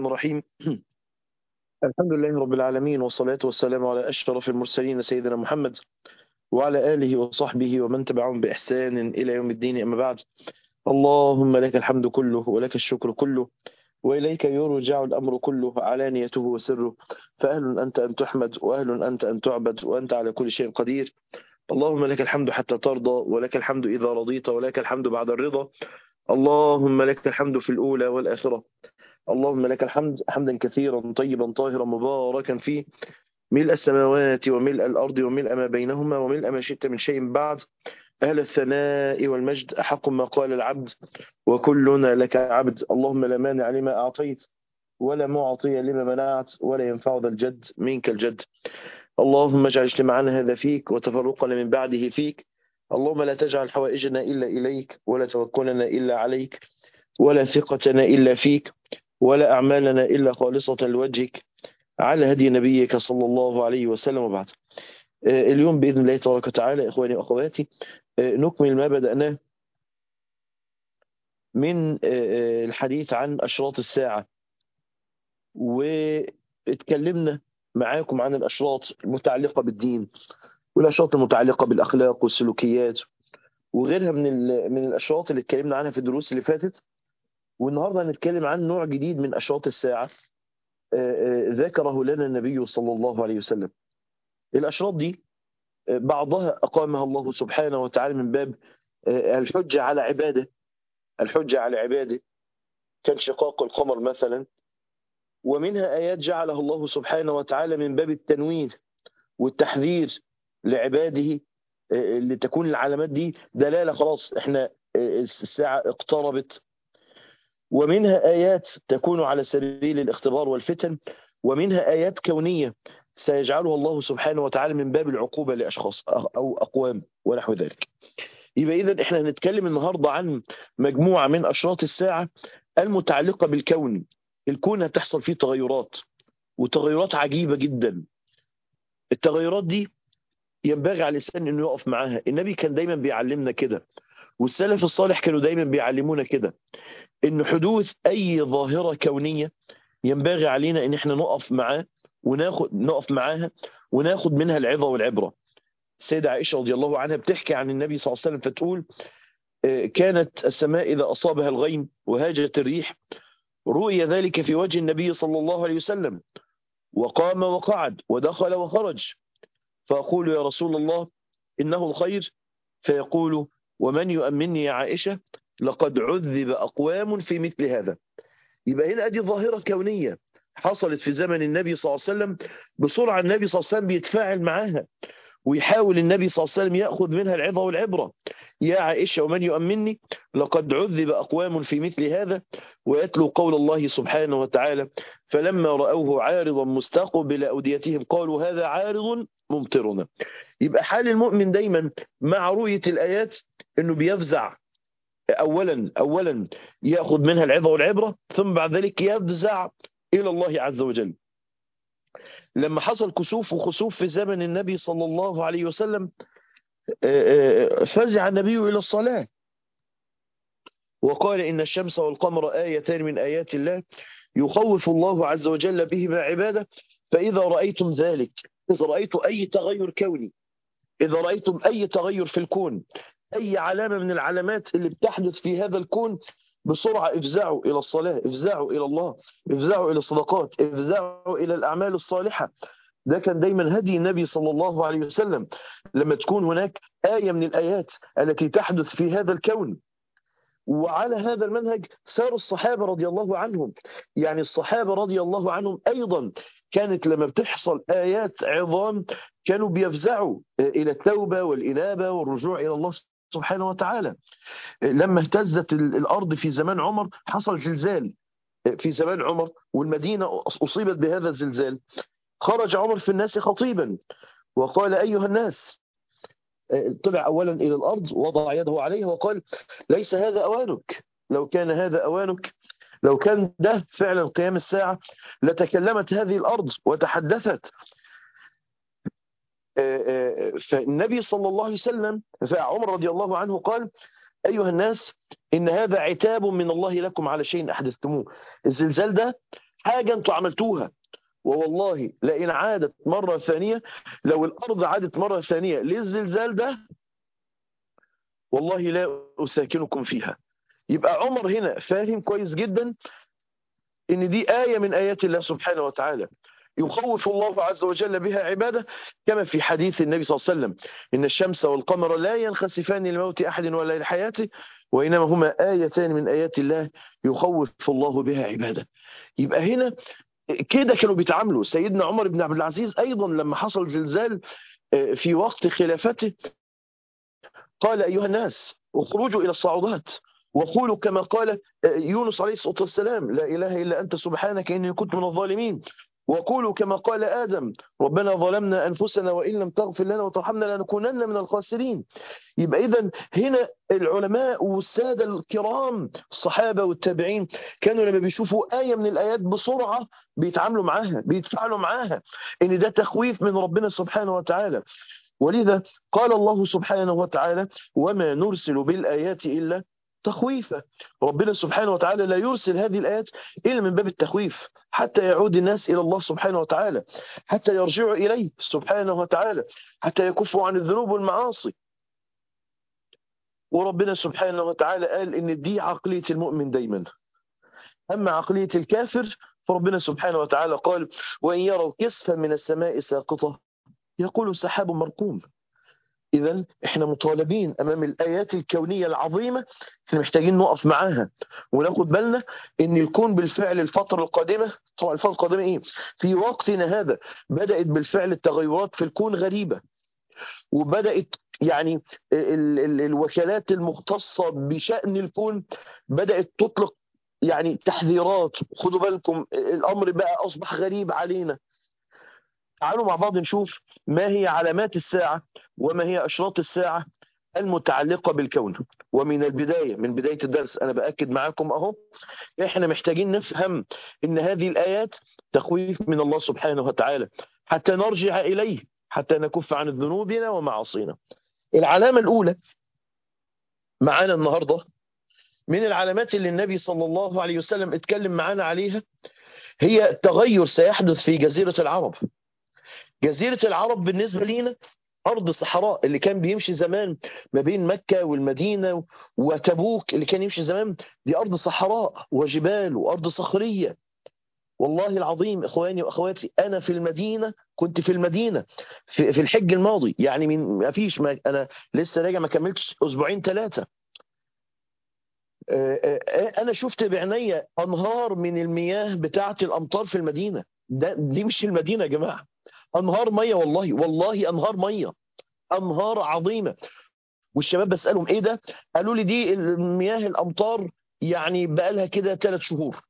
الرحيم الحمد لله رب العالمين والصلاة والسلام على أشرف المرسلين سيدنا محمد وعلى آله وصحبه ومن تبعهم بإحسان إلى يوم الدين أما بعد اللهم لك الحمد كله ولك الشكر كله وإليك يرجع الأمر كله علانيته وسره فأهل أنت أن تحمد وأهل أنت أن تعبد وأنت على كل شيء قدير اللهم لك الحمد حتى ترضى ولك الحمد إذا رضيت ولك الحمد بعد الرضا اللهم لك الحمد في الأولى والآخرة اللهم لك الحمد حمدا كثيرا طيبا طاهرا مباركا فيه ملء السماوات وملء الأرض وملء ما بينهما وملء ما شئت من شيء بعد أهل الثناء والمجد أحق ما قال العبد وكلنا لك عبد اللهم لا مانع لما أعطيت ولا معطي لما منعت ولا ينفع ذا الجد منك الجد اللهم اجعل اجتماعنا هذا فيك وتفرقنا من بعده فيك اللهم لا تجعل حوائجنا إلا إليك ولا توكلنا إلا عليك ولا ثقتنا إلا فيك ولا أعمالنا إلا خالصة لوجهك على هدي نبيك صلى الله عليه وسلم وبعد اليوم بإذن الله تبارك وتعالى إخواني وأخواتي نكمل ما بدأناه من الحديث عن أشراط الساعة واتكلمنا معاكم عن الأشراط المتعلقة بالدين والأشراط المتعلقة بالأخلاق والسلوكيات وغيرها من من الأشراط اللي اتكلمنا عنها في الدروس اللي فاتت والنهارده هنتكلم عن نوع جديد من أشراط الساعة ذكره لنا النبي صلى الله عليه وسلم الأشراط دي بعضها أقامها الله سبحانه وتعالى من باب الحجة على عباده الحجة على عباده كانشقاق القمر مثلا ومنها آيات جعلها الله سبحانه وتعالى من باب التنويه والتحذير لعباده لتكون العلامات دي دلالة خلاص احنا الساعة اقتربت ومنها آيات تكون على سبيل الاختبار والفتن ومنها آيات كونية سيجعلها الله سبحانه وتعالى من باب العقوبة لأشخاص أو أقوام ونحو ذلك يبقى إذا إحنا هنتكلم النهاردة عن مجموعة من أشراط الساعة المتعلقة بالكون الكون هتحصل فيه تغيرات وتغيرات عجيبة جدا التغيرات دي ينبغي على الإنسان أنه يقف معاها النبي كان دايما بيعلمنا كده والسلف الصالح كانوا دايما بيعلمونا كده ان حدوث اي ظاهره كونيه ينبغي علينا ان احنا نقف معاه وناخد نقف معاها وناخد منها العظه والعبره. السيده عائشه رضي الله عنها بتحكي عن النبي صلى الله عليه وسلم فتقول كانت السماء اذا اصابها الغيم وهاجت الريح رؤي ذلك في وجه النبي صلى الله عليه وسلم وقام وقعد ودخل وخرج فاقول يا رسول الله انه الخير فيقول ومن يؤمنني يا عائشه لقد عذب أقوام في مثل هذا يبقى هنا دي ظاهرة كونية حصلت في زمن النبي صلى الله عليه وسلم بسرعة النبي صلى الله عليه وسلم بيتفاعل معاها ويحاول النبي صلى الله عليه وسلم يأخذ منها العظة والعبرة يا عائشة ومن يؤمنني لقد عذب أقوام في مثل هذا ويتلو قول الله سبحانه وتعالى فلما رأوه عارضا مستقبل أوديتهم قالوا هذا عارض ممطرنا يبقى حال المؤمن دايما مع رؤية الآيات أنه بيفزع اولا اولا ياخذ منها العظه والعبره ثم بعد ذلك يفزع الى الله عز وجل. لما حصل كسوف وخسوف في زمن النبي صلى الله عليه وسلم فزع النبي الى الصلاه. وقال ان الشمس والقمر ايتان من ايات الله يخوف الله عز وجل بهما عباده فاذا رايتم ذلك اذا رايتم اي تغير كوني اذا رايتم اي تغير في الكون أي علامة من العلامات اللي بتحدث في هذا الكون بسرعة افزعوا إلى الصلاة افزعوا إلى الله افزعوا إلى الصدقات افزعوا إلى الأعمال الصالحة ده كان دايما هدي النبي صلى الله عليه وسلم لما تكون هناك آية من الآيات التي تحدث في هذا الكون وعلى هذا المنهج سار الصحابة رضي الله عنهم يعني الصحابة رضي الله عنهم أيضا كانت لما بتحصل آيات عظام كانوا بيفزعوا إلى التوبة والإنابة والرجوع إلى الله سبحانه وتعالى لما اهتزت الأرض في زمان عمر حصل زلزال في زمان عمر والمدينة أصيبت بهذا الزلزال خرج عمر في الناس خطيبا وقال أيها الناس طلع أولا إلى الأرض وضع يده عليها وقال ليس هذا أوانك لو كان هذا أوانك لو كان ده فعلا قيام الساعة لتكلمت هذه الأرض وتحدثت فالنبي صلى الله عليه وسلم فعمر رضي الله عنه قال أيها الناس إن هذا عتاب من الله لكم على شيء أحدثتموه الزلزال ده حاجة انتوا عملتوها ووالله لئن عادت مرة ثانية لو الأرض عادت مرة ثانية للزلزال ده والله لا أساكنكم فيها يبقى عمر هنا فاهم كويس جدا ان دي آية من آيات الله سبحانه وتعالى يخوف الله عز وجل بها عباده كما في حديث النبي صلى الله عليه وسلم إن الشمس والقمر لا ينخسفان لموت أحد ولا لحياته وإنما هما آيتان من آيات الله يخوف الله بها عباده يبقى هنا كده كانوا بيتعاملوا سيدنا عمر بن عبد العزيز أيضا لما حصل زلزال في وقت خلافته قال أيها الناس اخرجوا إلى الصعودات وقولوا كما قال يونس عليه الصلاة والسلام لا إله إلا أنت سبحانك إني كنت من الظالمين وقولوا كما قال آدم ربنا ظلمنا أنفسنا وإن لم تغفر لنا وترحمنا لنكونن من الخاسرين يبقى إذا هنا العلماء والسادة الكرام الصحابة والتابعين كانوا لما بيشوفوا آية من الآيات بسرعة بيتعاملوا معاها بيتفاعلوا معاها إن ده تخويف من ربنا سبحانه وتعالى ولذا قال الله سبحانه وتعالى وما نرسل بالآيات إلا تخويفا ربنا سبحانه وتعالى لا يرسل هذه الآيات إلا من باب التخويف حتى يعود الناس إلى الله سبحانه وتعالى حتى يرجعوا إليه سبحانه وتعالى حتى يكفوا عن الذنوب والمعاصي وربنا سبحانه وتعالى قال إن دي عقلية المؤمن دايما أما عقلية الكافر فربنا سبحانه وتعالى قال وإن يروا كسفا من السماء ساقطة يقول سحاب مركوم إذا إحنا مطالبين أمام الآيات الكونية العظيمة إحنا محتاجين نقف معاها وناخد بالنا إن الكون بالفعل الفترة القادمة طبعا الفترة القادمة إيه؟ في وقتنا هذا بدأت بالفعل التغيرات في الكون غريبة وبدأت يعني ال ال الوكالات المختصة بشأن الكون بدأت تطلق يعني تحذيرات خدوا بالكم الأمر بقى أصبح غريب علينا تعالوا مع بعض نشوف ما هي علامات الساعة وما هي أشراط الساعة المتعلقة بالكون ومن البداية من بداية الدرس أنا بأكد معاكم أهو إحنا محتاجين نفهم إن هذه الآيات تخويف من الله سبحانه وتعالى حتى نرجع إليه حتى نكف عن ذنوبنا ومعاصينا العلامة الأولى معانا النهاردة من العلامات اللي النبي صلى الله عليه وسلم اتكلم معانا عليها هي تغير سيحدث في جزيرة العرب جزيرة العرب بالنسبة لينا أرض صحراء اللي كان بيمشي زمان ما بين مكة والمدينة وتبوك اللي كان يمشي زمان دي أرض صحراء وجبال وأرض صخرية والله العظيم إخواني وأخواتي أنا في المدينة كنت في المدينة في, في الحج الماضي يعني من ما فيش ما أنا لسه راجع ما كملتش أسبوعين ثلاثة أنا شفت بعيني أنهار من المياه بتاعة الأمطار في المدينة ده دي مش المدينة يا جماعة انهار ميه والله والله انهار ميه انهار عظيمه والشباب بسالهم ايه ده قالوا لي دي المياه الامطار يعني بقى لها كده ثلاث شهور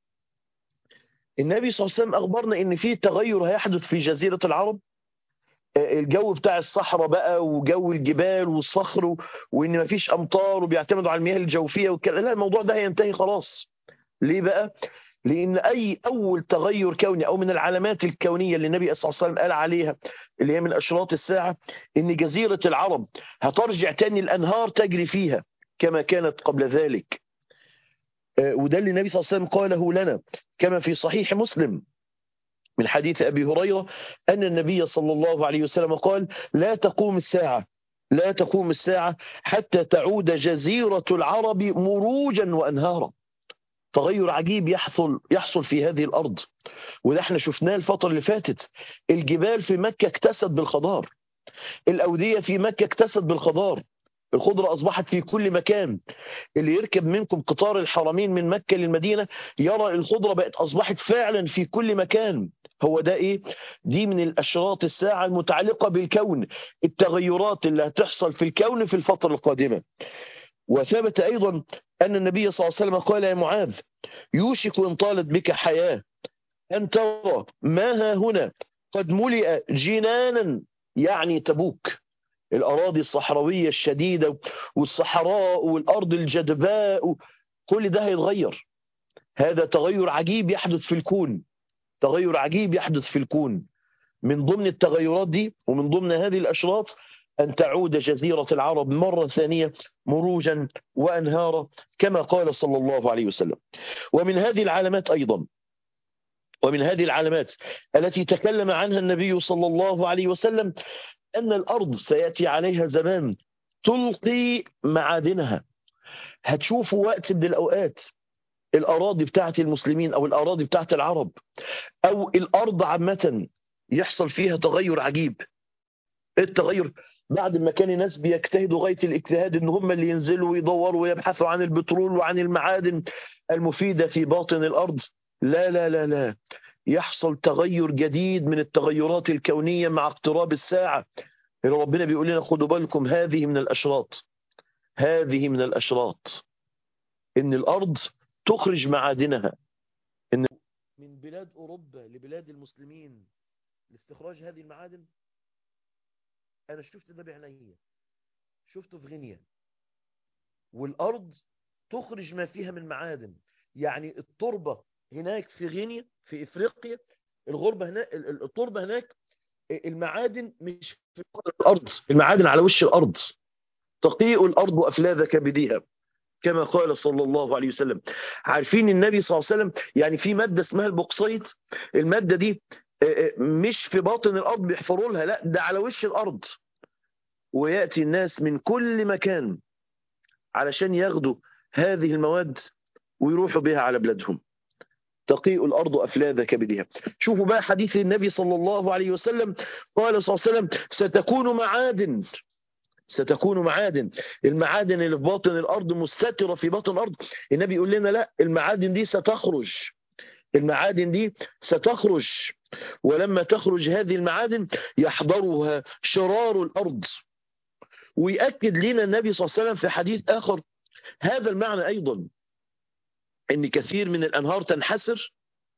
النبي صلى الله عليه وسلم اخبرنا ان في تغير هيحدث في جزيره العرب الجو بتاع الصحراء بقى وجو الجبال والصخر وان مفيش امطار وبيعتمدوا على المياه الجوفيه والكلام لا الموضوع ده هينتهي خلاص ليه بقى لأن أي أول تغير كوني أو من العلامات الكونية اللي النبي صلى الله عليه وسلم قال عليها اللي هي من أشراط الساعة إن جزيرة العرب هترجع تاني الأنهار تجري فيها كما كانت قبل ذلك وده اللي النبي صلى الله عليه وسلم قاله لنا كما في صحيح مسلم من حديث أبي هريرة أن النبي صلى الله عليه وسلم قال لا تقوم الساعة لا تقوم الساعة حتى تعود جزيرة العرب مروجا وأنهارا تغير عجيب يحصل يحصل في هذه الارض وده احنا شفناه الفتره اللي فاتت الجبال في مكه اكتست بالخضار الاوديه في مكه اكتست بالخضار الخضرة أصبحت في كل مكان اللي يركب منكم قطار الحرمين من مكة للمدينة يرى الخضرة بقت أصبحت فعلا في كل مكان هو ده إيه؟ دي من الأشراط الساعة المتعلقة بالكون التغيرات اللي هتحصل في الكون في الفترة القادمة وثبت أيضا أن النبي صلى الله عليه وسلم قال يا معاذ يوشك إن طالت بك حياة أن ترى ما ها هنا قد ملئ جنانا يعني تبوك الأراضي الصحراوية الشديدة والصحراء والأرض الجدباء كل ده هيتغير هذا تغير عجيب يحدث في الكون تغير عجيب يحدث في الكون من ضمن التغيرات دي ومن ضمن هذه الأشراط أن تعود جزيرة العرب مرة ثانية مروجا وأنهارا كما قال صلى الله عليه وسلم ومن هذه العلامات أيضا ومن هذه العلامات التي تكلم عنها النبي صلى الله عليه وسلم أن الأرض سيأتي عليها زمان تلقي معادنها هتشوفوا وقت من الأوقات الأراضي بتاعت المسلمين أو الأراضي بتاعت العرب أو الأرض عامة يحصل فيها تغير عجيب التغير بعد ما كان الناس بيجتهدوا غاية الاجتهاد ان هم اللي ينزلوا ويدوروا ويبحثوا عن البترول وعن المعادن المفيدة في باطن الأرض لا لا لا لا يحصل تغير جديد من التغيرات الكونية مع اقتراب الساعة اللي ربنا بيقول لنا خدوا بالكم هذه من الأشراط هذه من الأشراط إن الأرض تخرج معادنها إن من بلاد أوروبا لبلاد المسلمين لاستخراج هذه المعادن أنا شفت ده بعينيا شفته في غينيا والأرض تخرج ما فيها من معادن يعني التربة هناك في غينيا في إفريقيا الغربة هناك التربة هناك المعادن مش في الأرض المعادن على وش الأرض تقيء الأرض أفلاذ كبديها كما قال صلى الله عليه وسلم عارفين النبي صلى الله عليه وسلم يعني في مادة اسمها البوكسيت المادة دي مش في باطن الأرض بيحفروا لها لا ده على وش الأرض ويأتي الناس من كل مكان علشان ياخدوا هذه المواد ويروحوا بها على بلادهم تقيء الأرض أفلاذ كبدها شوفوا بقى حديث النبي صلى الله عليه وسلم قال صلى الله عليه وسلم ستكون معادن ستكون معادن المعادن اللي في باطن الأرض مستترة في باطن الأرض النبي يقول لنا لا المعادن دي ستخرج المعادن دي ستخرج ولما تخرج هذه المعادن يحضرها شرار الأرض ويأكد لنا النبي صلى الله عليه وسلم في حديث آخر هذا المعنى أيضا أن كثير من الأنهار تنحسر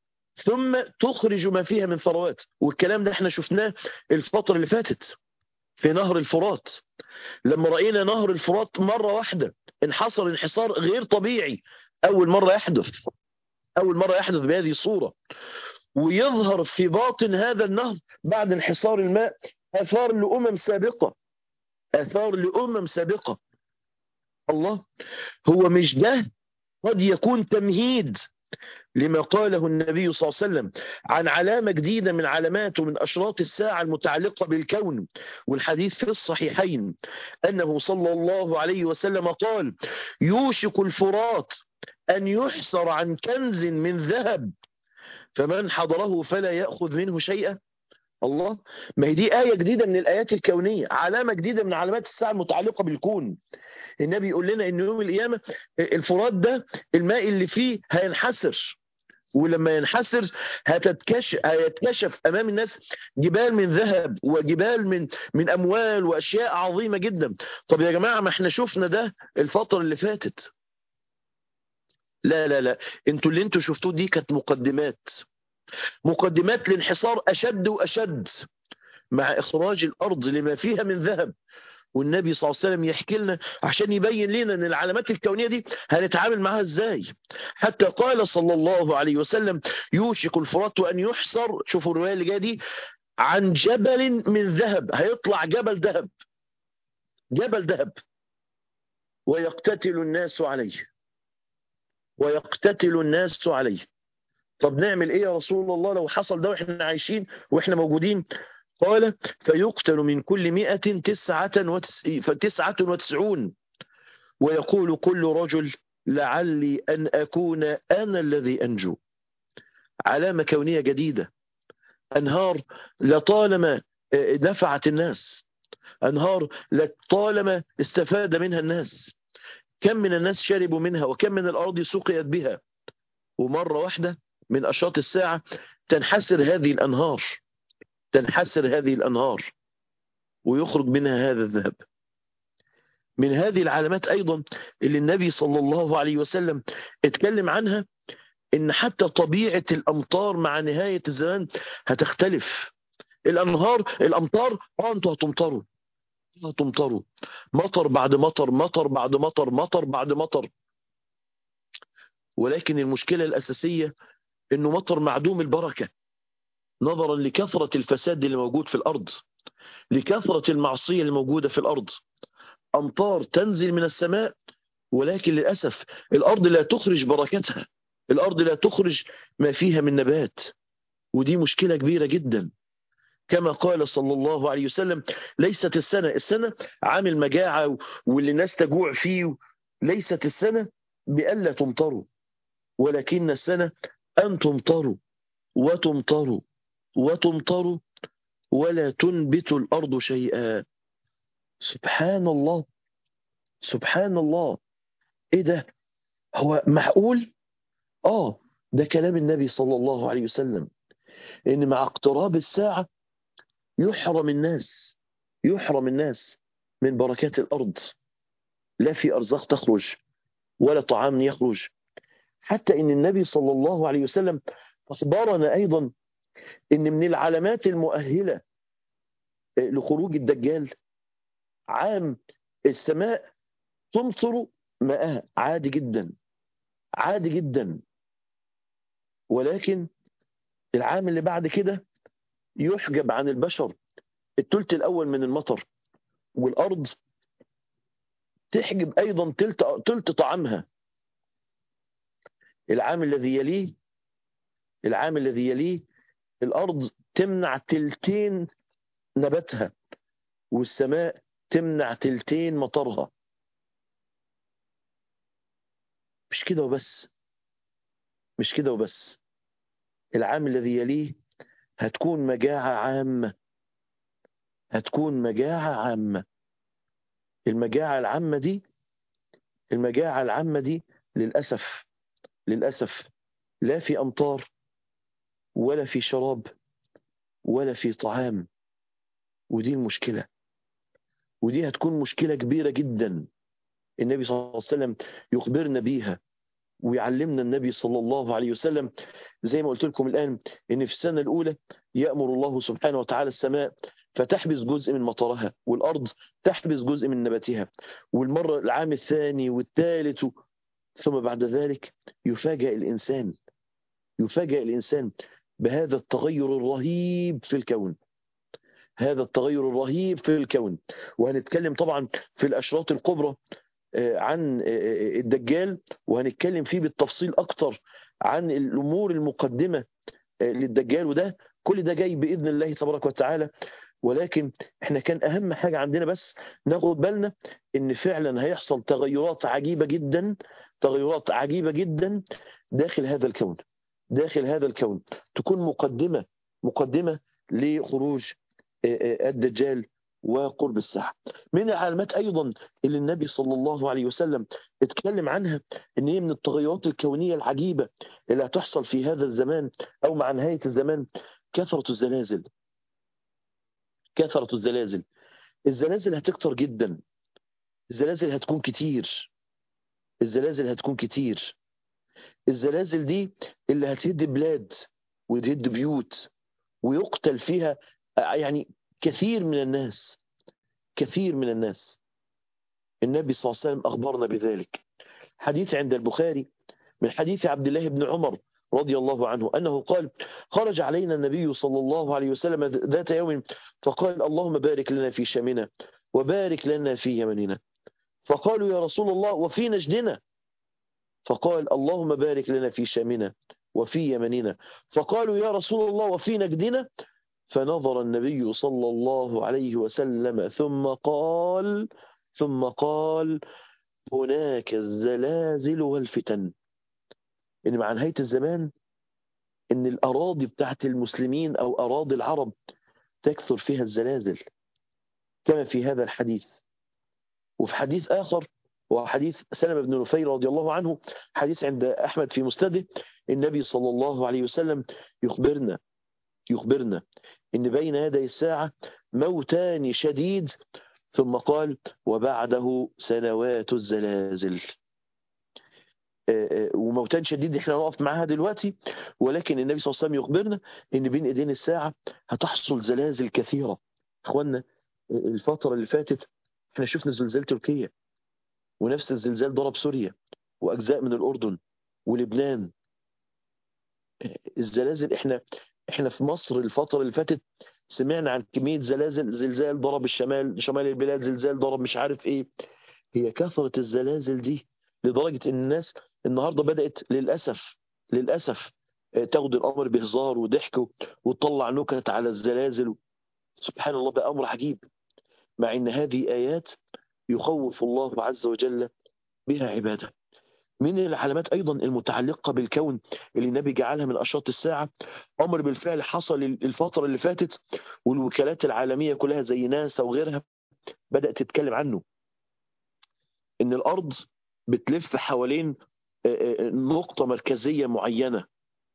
ثم تخرج ما فيها من ثروات والكلام ده احنا شفناه الفترة اللي فاتت في نهر الفرات لما رأينا نهر الفرات مرة واحدة انحصر انحصار غير طبيعي أول مرة يحدث أول مرة يحدث بهذه الصورة ويظهر في باطن هذا النهر بعد انحصار الماء آثار لأمم سابقة آثار لأمم سابقة الله هو مش ده قد يكون تمهيد لما قاله النبي صلى الله عليه وسلم عن علامة جديدة من علامات ومن أشراط الساعة المتعلقة بالكون والحديث في الصحيحين أنه صلى الله عليه وسلم قال يوشك الفرات أن يحصر عن كنز من ذهب فمن حضره فلا يأخذ منه شيئا الله ما هي دي آية جديدة من الآيات الكونية علامة جديدة من علامات الساعة المتعلقة بالكون النبي يقول لنا ان يوم القيامة الفرات ده الماء اللي فيه هينحسر ولما ينحسر هتتكشف هيتكشف امام الناس جبال من ذهب وجبال من من اموال واشياء عظيمه جدا طب يا جماعه ما احنا شفنا ده الفتره اللي فاتت لا لا لا انتوا اللي انتوا شفتوه دي كانت مقدمات مقدمات لانحصار اشد واشد مع اخراج الارض لما فيها من ذهب والنبي صلى الله عليه وسلم يحكي لنا عشان يبين لنا ان العلامات الكونيه دي هنتعامل معاها ازاي حتى قال صلى الله عليه وسلم يوشك الفرات ان يحصر شوفوا الروايه اللي جايه دي عن جبل من ذهب هيطلع جبل ذهب جبل ذهب ويقتتل الناس عليه ويقتتل الناس عليه طب نعمل ايه يا رسول الله لو حصل ده واحنا عايشين واحنا موجودين قال فيقتل من كل مئة تسعة, وتس... تسعة وتسعون ويقول كل رجل لعلي أن أكون أنا الذي أنجو علامة كونية جديدة أنهار لطالما نفعت الناس أنهار لطالما استفاد منها الناس كم من الناس شربوا منها وكم من الأرض سقيت بها ومرة واحدة من أشراط الساعة تنحسر هذه الأنهار تنحسر هذه الأنهار ويخرج منها هذا الذهب من هذه العلامات أيضا اللي النبي صلى الله عليه وسلم اتكلم عنها إن حتى طبيعة الأمطار مع نهاية الزمان هتختلف الأنهار الأمطار اه أنتوا هتمطروا هتمطروا مطر بعد مطر مطر بعد مطر مطر بعد مطر ولكن المشكلة الأساسية إنه مطر معدوم البركة نظرا لكثرة الفساد اللي موجود في الأرض لكثرة المعصية اللي موجودة في الأرض أمطار تنزل من السماء ولكن للأسف الأرض لا تخرج بركتها الأرض لا تخرج ما فيها من نبات ودي مشكلة كبيرة جدا كما قال صلى الله عليه وسلم ليست السنة السنة عامل مجاعة واللي الناس تجوع فيه ليست السنة بألا تمطروا ولكن السنة أن تمطروا وتمطروا وتمطروا ولا تنبت الأرض شيئا سبحان الله سبحان الله ايه ده هو معقول اه ده كلام النبي صلى الله عليه وسلم ان مع اقتراب الساعة يحرم الناس يحرم الناس من بركات الأرض لا في أرزاق تخرج ولا طعام يخرج حتى إن النبي صلى الله عليه وسلم أخبرنا أيضا إن من العلامات المؤهلة لخروج الدجال عام السماء تمطر ماءها عادي جدا عادي جدا ولكن العام اللي بعد كده يحجب عن البشر التلت الأول من المطر والأرض تحجب أيضا تلت, تلت طعامها العام الذي يليه العام الذي يليه الأرض تمنع تلتين نباتها والسماء تمنع تلتين مطرها مش كده وبس مش كده وبس العام الذي يليه هتكون مجاعة عامة هتكون مجاعة عامة المجاعة العامة دي المجاعة العامة دي للأسف للأسف لا في أمطار ولا في شراب ولا في طعام ودي المشكلة ودي هتكون مشكلة كبيرة جدا النبي صلى الله عليه وسلم يخبرنا بيها ويعلمنا النبي صلى الله عليه وسلم زي ما قلت لكم الآن إن في السنة الأولى يأمر الله سبحانه وتعالى السماء فتحبس جزء من مطرها والأرض تحبس جزء من نباتها والمرة العام الثاني والثالث ثم بعد ذلك يفاجأ الإنسان يفاجأ الإنسان بهذا التغير الرهيب في الكون هذا التغير الرهيب في الكون وهنتكلم طبعا في الأشراط الكبرى عن الدجال وهنتكلم فيه بالتفصيل أكتر عن الأمور المقدمة للدجال وده كل ده جاي بإذن الله تبارك وتعالى ولكن احنا كان أهم حاجة عندنا بس ناخد بالنا إن فعلا هيحصل تغيرات عجيبة جدا تغيرات عجيبة جدا داخل هذا الكون داخل هذا الكون تكون مقدمة مقدمة لخروج الدجال وقرب الساعة من العلامات أيضا اللي النبي صلى الله عليه وسلم اتكلم عنها ان هي من التغيرات الكونية العجيبة اللي هتحصل في هذا الزمان أو مع نهاية الزمان كثرة الزلازل كثرة الزلازل الزلازل هتكتر جدا الزلازل هتكون كتير الزلازل هتكون كتير الزلازل دي اللي هتهد بلاد وتهد بيوت ويقتل فيها يعني كثير من الناس كثير من الناس النبي صلى الله عليه وسلم أخبرنا بذلك حديث عند البخاري من حديث عبد الله بن عمر رضي الله عنه أنه قال خرج علينا النبي صلى الله عليه وسلم ذات يوم فقال اللهم بارك لنا في شامنا وبارك لنا في يمننا فقالوا يا رسول الله وفي نجدنا فقال اللهم بارك لنا في شامنا وفي يمننا فقالوا يا رسول الله وفي نجدنا فنظر النبي صلى الله عليه وسلم ثم قال ثم قال هناك الزلازل والفتن إن مع نهاية الزمان إن الأراضي بتاعت المسلمين أو أراضي العرب تكثر فيها الزلازل كما في هذا الحديث وفي حديث آخر وحديث سلمة بن نفير رضي الله عنه حديث عند أحمد في مسنده النبي صلى الله عليه وسلم يخبرنا يخبرنا إن بين يدي الساعة موتان شديد ثم قال وبعده سنوات الزلازل وموتان شديد احنا نقف معاها دلوقتي ولكن النبي صلى الله عليه وسلم يخبرنا ان بين ايدين الساعة هتحصل زلازل كثيرة اخوانا الفترة اللي فاتت احنا شفنا زلزال تركيا ونفس الزلزال ضرب سوريا واجزاء من الاردن ولبنان الزلازل احنا احنا في مصر الفترة اللي فاتت سمعنا عن كمية زلازل زلزال ضرب الشمال شمال البلاد زلزال ضرب مش عارف ايه هي كثرة الزلازل دي لدرجة ان الناس النهاردة بدأت للأسف للأسف تاخد الامر بهزار وضحك وتطلع نكت على الزلازل سبحان الله بقى امر عجيب مع ان هذه ايات يخوف الله عز وجل بها عباده من العلامات ايضا المتعلقه بالكون اللي النبي جعلها من اشراط الساعه امر بالفعل حصل الفتره اللي فاتت والوكالات العالميه كلها زي ناسا وغيرها بدات تتكلم عنه ان الارض بتلف حوالين نقطه مركزيه معينه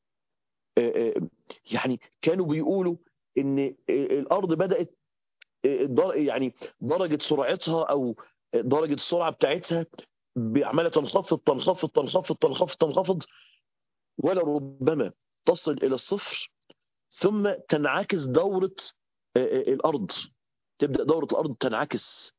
يعني كانوا بيقولوا ان الارض بدات يعني درجه سرعتها او درجه السرعه بتاعتها عماله تنخفض تنخفض تنخفض تنخفض تنخفض ولا ربما تصل الى الصفر ثم تنعكس دوره الارض تبدا دوره الارض تنعكس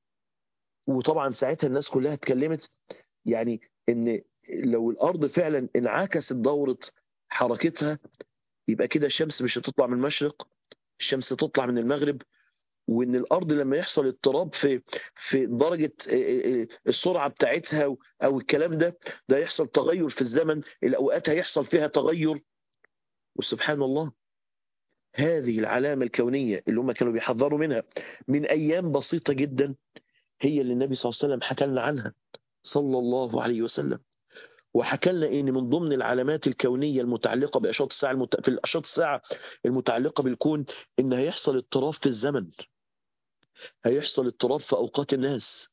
وطبعا ساعتها الناس كلها اتكلمت يعني ان لو الارض فعلا انعكست دوره حركتها يبقى كده الشمس مش هتطلع من المشرق الشمس تطلع من المغرب وان الارض لما يحصل اضطراب في في درجه السرعه بتاعتها او الكلام ده ده يحصل تغير في الزمن الاوقات هيحصل فيها تغير وسبحان الله هذه العلامه الكونيه اللي هم كانوا بيحذروا منها من ايام بسيطه جدا هي اللي النبي صلى الله عليه وسلم حكى لنا عنها صلى الله عليه وسلم وحكى لنا ان من ضمن العلامات الكونيه المتعلقه باشراط الساعه المت... في الاشراط الساعه المتعلقه بالكون ان هيحصل اضطراب في الزمن هيحصل اضطراب في اوقات الناس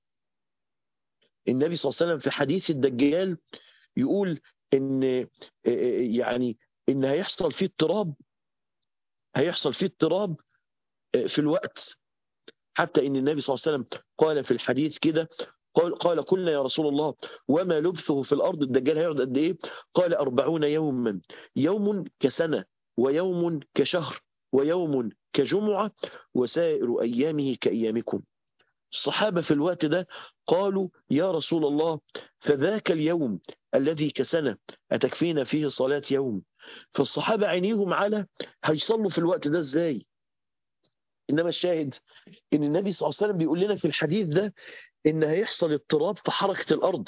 النبي صلى الله عليه وسلم في حديث الدجال يقول ان يعني ان هيحصل فيه اضطراب هيحصل فيه اضطراب في الوقت حتى ان النبي صلى الله عليه وسلم قال في الحديث كده قال قال قلنا يا رسول الله وما لبثه في الارض الدجال هيقعد قد ايه؟ قال أربعون يوما يوم كسنه ويوم كشهر ويوم كجمعه وسائر ايامه كايامكم. الصحابه في الوقت ده قالوا يا رسول الله فذاك اليوم الذي كسنه اتكفينا فيه صلاه يوم. فالصحابه عينيهم على هيصلوا في الوقت ده ازاي؟ انما الشاهد ان النبي صلى الله عليه وسلم بيقول لنا في الحديث ده ان هيحصل اضطراب في حركه الارض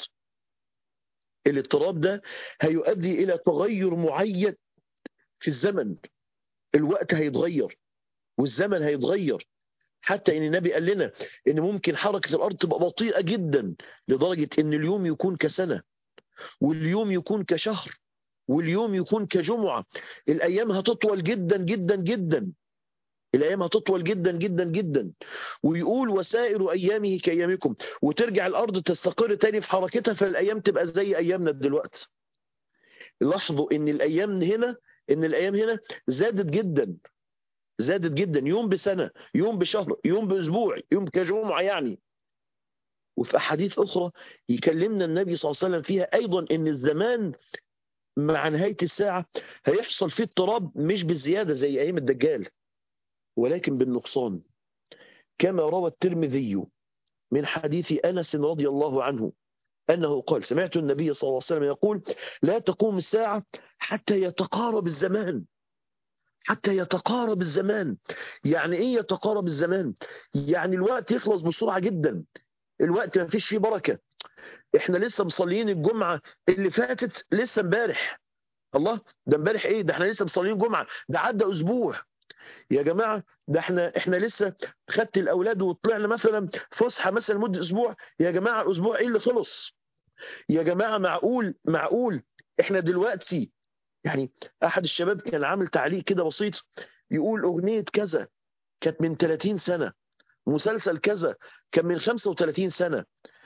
الاضطراب ده هيؤدي الى تغير معين في الزمن الوقت هيتغير والزمن هيتغير حتى ان النبي قال لنا ان ممكن حركه الارض تبقى بطيئه جدا لدرجه ان اليوم يكون كسنه واليوم يكون كشهر واليوم يكون كجمعه الايام هتطول جدا جدا جدا الايام هتطول جدا جدا جدا ويقول وسائر ايامه كايامكم وترجع الارض تستقر تاني في حركتها فالايام تبقى زي ايامنا دلوقتي لاحظوا ان الايام هنا ان الايام هنا زادت جدا زادت جدا يوم بسنه يوم بشهر يوم باسبوع يوم كجمعه يعني وفي احاديث اخرى يكلمنا النبي صلى الله عليه وسلم فيها ايضا ان الزمان مع نهايه الساعه هيحصل فيه اضطراب مش بالزياده زي ايام الدجال ولكن بالنقصان كما روى الترمذي من حديث انس رضي الله عنه انه قال سمعت النبي صلى الله عليه وسلم يقول لا تقوم الساعه حتى يتقارب الزمان حتى يتقارب الزمان يعني ايه يتقارب الزمان يعني الوقت يخلص بسرعه جدا الوقت ما فيش فيه بركه احنا لسه مصليين الجمعه اللي فاتت لسه امبارح الله ده امبارح ايه ده احنا لسه مصليين جمعه ده عدى اسبوع يا جماعه ده احنا احنا لسه خدت الاولاد وطلعنا مثلا فسحه مثلا لمده اسبوع يا جماعه الاسبوع ايه اللي خلص يا جماعه معقول معقول احنا دلوقتي يعني احد الشباب كان عامل تعليق كده بسيط يقول اغنيه كذا كانت من 30 سنه مسلسل كذا كان من 35 سنه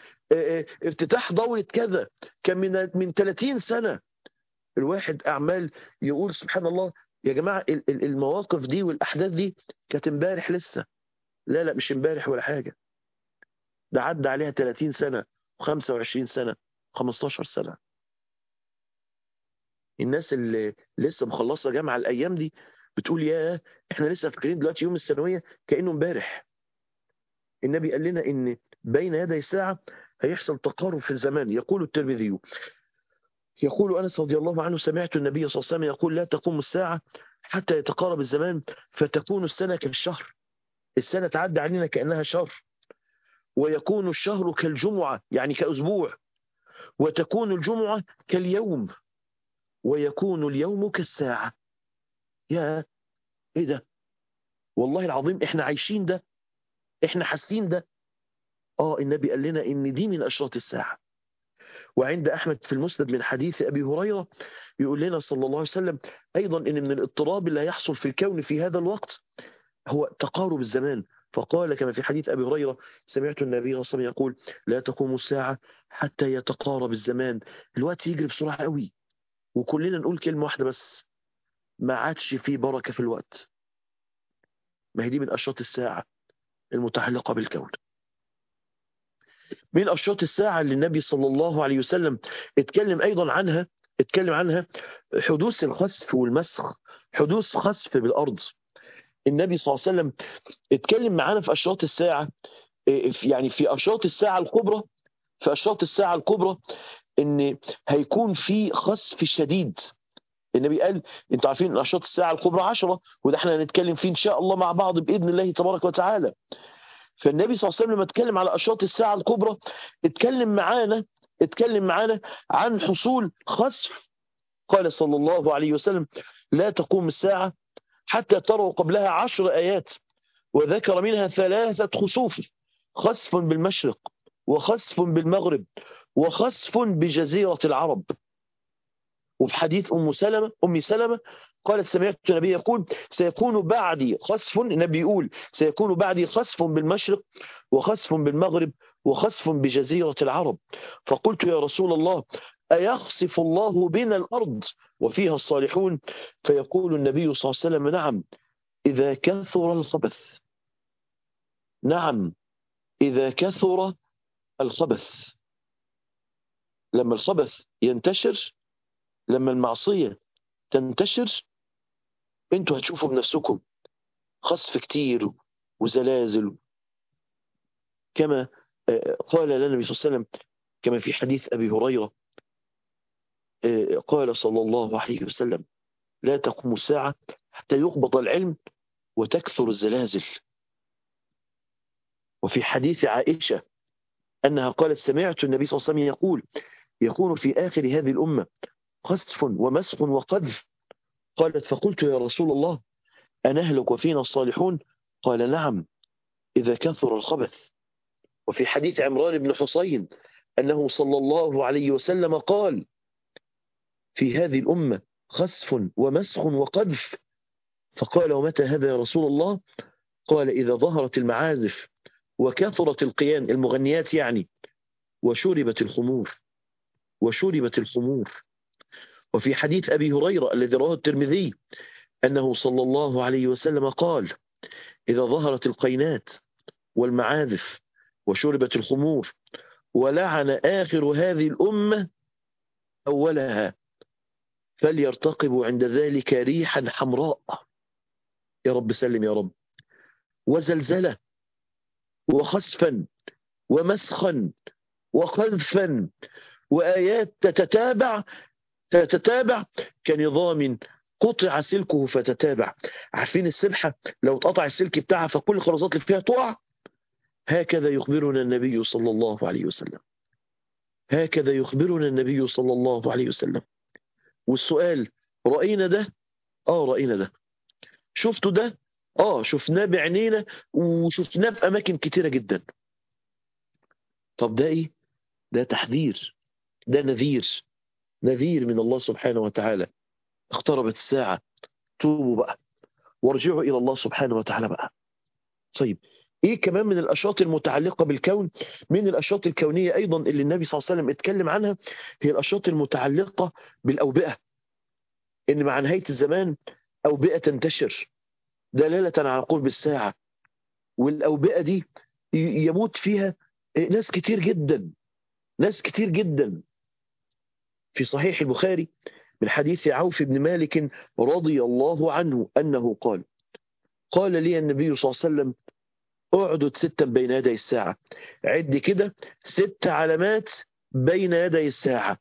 افتتاح دوره كذا كان من من 30 سنه الواحد اعمال يقول سبحان الله يا جماعه المواقف دي والاحداث دي كانت امبارح لسه لا لا مش امبارح ولا حاجه ده عدى عليها 30 سنه و25 سنه 15 سنه الناس اللي لسه مخلصه جامعه الايام دي بتقول يا احنا لسه فاكرين دلوقتي يوم الثانويه كانه امبارح النبي قال لنا ان بين يدي الساعه هيحصل تقارب في الزمان يقول الترمذي يقول انس رضي الله عنه سمعت النبي صلى الله عليه وسلم يقول لا تقوم الساعه حتى يتقارب الزمان فتكون السنه كالشهر السنه تعدي علينا كانها شهر ويكون الشهر كالجمعه يعني كاسبوع وتكون الجمعه كاليوم ويكون اليوم كالساعة يا ايه ده والله العظيم احنا عايشين ده احنا حاسين ده اه النبي قال لنا ان دي من اشراط الساعه وعند احمد في المسند من حديث ابي هريره يقول لنا صلى الله عليه وسلم ايضا ان من الاضطراب اللي هيحصل في الكون في هذا الوقت هو تقارب الزمان فقال كما في حديث ابي هريره سمعت النبي صلى الله عليه وسلم يقول لا تقوم الساعه حتى يتقارب الزمان الوقت يجري بسرعه قوي وكلنا نقول كلمه واحده بس ما عادش فيه بركه في الوقت ما هي دي من اشراط الساعه المتعلقه بالكون من أشراط الساعة اللي النبي صلى الله عليه وسلم اتكلم أيضا عنها اتكلم عنها حدوث الخسف والمسخ حدوث خسف بالأرض النبي صلى الله عليه وسلم اتكلم معانا في أشراط الساعة يعني في أشراط الساعة الكبرى في أشراط الساعة الكبرى إن هيكون في خسف شديد النبي قال انتوا عارفين ان اشراط الساعه الكبرى عشرة وده احنا هنتكلم فيه ان شاء الله مع بعض باذن الله تبارك وتعالى فالنبي صلى الله عليه وسلم لما اتكلم على اشراط الساعه الكبرى اتكلم معانا اتكلم معانا عن حصول خسف قال صلى الله عليه وسلم لا تقوم الساعه حتى تروا قبلها عشر ايات وذكر منها ثلاثه خسوف خسف بالمشرق وخسف بالمغرب وخسف بجزيره العرب وفي حديث ام سلمه ام سلمه قالت سمعت النبي يقول سيكون بعدي خسف النبي يقول سيكون بعدي خسف بالمشرق وخسف بالمغرب وخسف بجزيرة العرب فقلت يا رسول الله أيخسف الله بنا الأرض وفيها الصالحون فيقول النبي صلى الله عليه وسلم نعم إذا كثر الخبث نعم إذا كثر الخبث لما الخبث ينتشر لما المعصية تنتشر انتوا هتشوفوا بنفسكم خسف كتير وزلازل كما قال لنا النبي صلى الله عليه وسلم كما في حديث أبي هريرة قال صلى الله عليه وسلم لا تقوم الساعة حتى يقبض العلم وتكثر الزلازل وفي حديث عائشة أنها قالت سمعت النبي صلى الله عليه وسلم يقول يكون في آخر هذه الأمة خسف ومسخ وقذف قالت فقلت يا رسول الله أنهلك وفينا الصالحون قال نعم إذا كثر الخبث وفي حديث عمران بن حصين أنه صلى الله عليه وسلم قال في هذه الأمة خسف ومسخ وقذف فقال ومتى هذا يا رسول الله قال إذا ظهرت المعازف وكثرت القيان المغنيات يعني وشربت الخمور وشربت الخمور وفي حديث أبي هريرة الذي رواه الترمذي أنه صلى الله عليه وسلم قال إذا ظهرت القينات والمعازف وشربت الخمور ولعن آخر هذه الأمة أولها فليرتقبوا عند ذلك ريحا حمراء يا رب سلم يا رب وزلزلة وخسفا ومسخا وقذفا وآيات تتتابع تتتابع كنظام قطع سلكه فتتابع عارفين السبحة لو اتقطع السلك بتاعها فكل الخرزات اللي فيها تقع هكذا يخبرنا النبي صلى الله عليه وسلم هكذا يخبرنا النبي صلى الله عليه وسلم والسؤال رأينا ده اه رأينا ده شفتوا ده اه شفناه بعينينا وشفناه في اماكن كتيره جدا طب ده ايه ده تحذير ده نذير نذير من الله سبحانه وتعالى اقتربت الساعة توبوا بقى وارجعوا إلى الله سبحانه وتعالى بقى طيب ايه كمان من الاشراط المتعلقه بالكون من الاشراط الكونيه ايضا اللي النبي صلى الله عليه وسلم اتكلم عنها هي الاشراط المتعلقه بالاوبئه ان مع نهايه الزمان اوبئه تنتشر دلاله على قرب الساعه والاوبئه دي يموت فيها ناس كتير جدا ناس كتير جدا في صحيح البخاري من حديث عوف بن مالك رضي الله عنه أنه قال قال لي النبي صلى الله عليه وسلم اعدد ستا بين يدي الساعة عد كده ست علامات بين يدي الساعة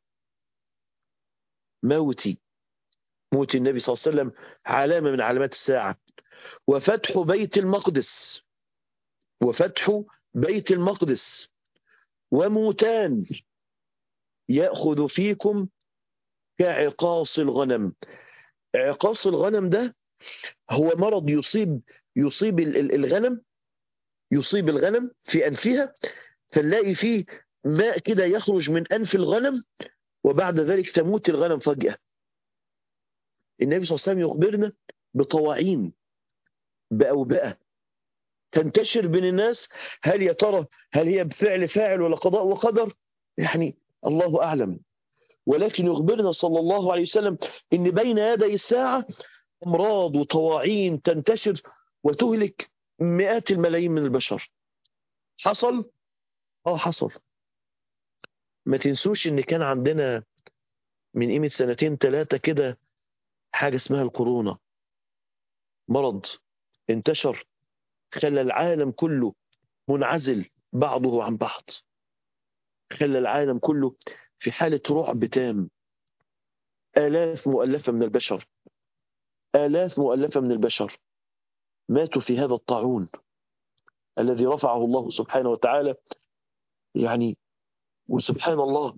موتي موت النبي صلى الله عليه وسلم علامة من علامات الساعة وفتح بيت المقدس وفتح بيت المقدس وموتان يأخذ فيكم كعقاص الغنم عقاص الغنم ده هو مرض يصيب يصيب الغنم يصيب الغنم في أنفها فنلاقي فيه ماء كده يخرج من أنف الغنم وبعد ذلك تموت الغنم فجأة النبي صلى الله عليه وسلم يخبرنا بطواعين بأوبئة تنتشر بين الناس هل يا ترى هل هي بفعل فاعل ولا قضاء وقدر يعني الله أعلم ولكن يخبرنا صلى الله عليه وسلم إن بين يدي الساعة أمراض وطواعين تنتشر وتهلك مئات الملايين من البشر حصل اه حصل ما تنسوش ان كان عندنا من قيمة سنتين ثلاثة كده حاجة اسمها الكورونا مرض انتشر خلى العالم كله منعزل بعضه عن بعض خلى العالم كله في حالة رعب تام آلاف مؤلفة من البشر آلاف مؤلفة من البشر ماتوا في هذا الطاعون الذي رفعه الله سبحانه وتعالى يعني وسبحان الله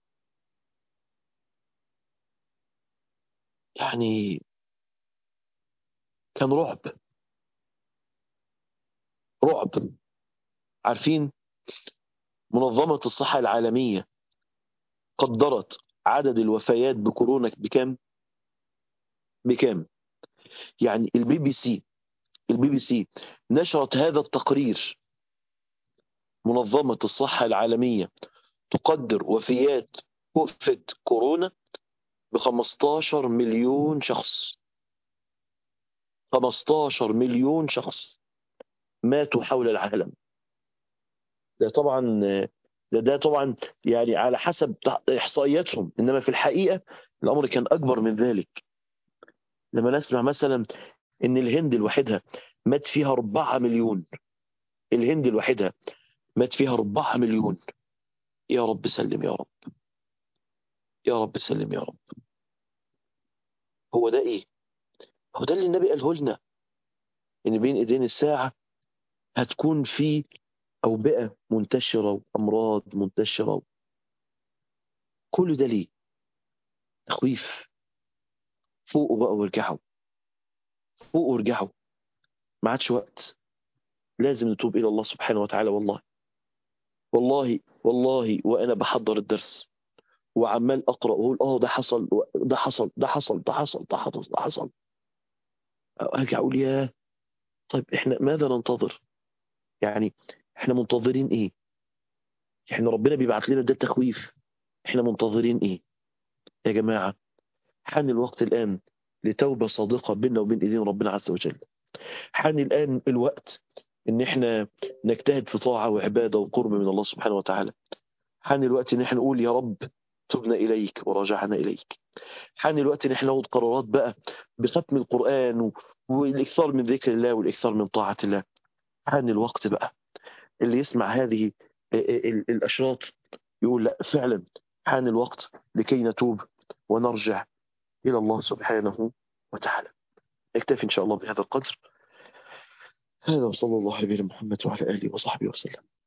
يعني كان رعب رعب عارفين منظمة الصحة العالمية قدرت عدد الوفيات بكورونا بكام؟ بكام؟ يعني البي بي سي البي بي سي نشرت هذا التقرير منظمة الصحة العالمية تقدر وفيات كوفيد كورونا ب 15 مليون شخص 15 مليون شخص ماتوا حول العالم ده طبعا ده, ده طبعا يعني على حسب احصائياتهم انما في الحقيقه الامر كان اكبر من ذلك لما نسمع مثلا ان الهند لوحدها مات فيها 4 مليون الهند لوحدها مات فيها 4 مليون يا رب سلم يا رب يا رب سلم يا رب هو ده ايه هو ده اللي النبي قاله لنا ان بين ايدين الساعه هتكون في اوبئه منتشره وامراض منتشره كل ده ليه تخويف فوقوا بقى وارجعوا فوقوا وارجعوا ما عادش وقت لازم نتوب الى الله سبحانه وتعالى والله والله والله وانا بحضر الدرس وعمال اقرا واقول اه ده حصل ده حصل ده حصل ده حصل ده حصل ده حصل ارجع اقول يا طيب احنا ماذا ننتظر يعني احنا منتظرين ايه احنا ربنا بيبعت لنا ده التخويف احنا منتظرين ايه يا جماعه حان الوقت الان لتوبه صادقه بيننا وبين ايدين ربنا عز وجل حان الان الوقت ان احنا نجتهد في طاعه وعباده وقرب من الله سبحانه وتعالى حان الوقت ان احنا نقول يا رب تبنا اليك ورجعنا اليك حان الوقت ان احنا ناخد قرارات بقى بختم القران و... والاكثار من ذكر الله والاكثار من طاعه الله حان الوقت بقى اللي يسمع هذه الاشراط يقول لا فعلا حان الوقت لكي نتوب ونرجع الى الله سبحانه وتعالى نكتفي ان شاء الله بهذا القدر هذا وصلى الله على نبينا محمد وعلى اله وصحبه وسلم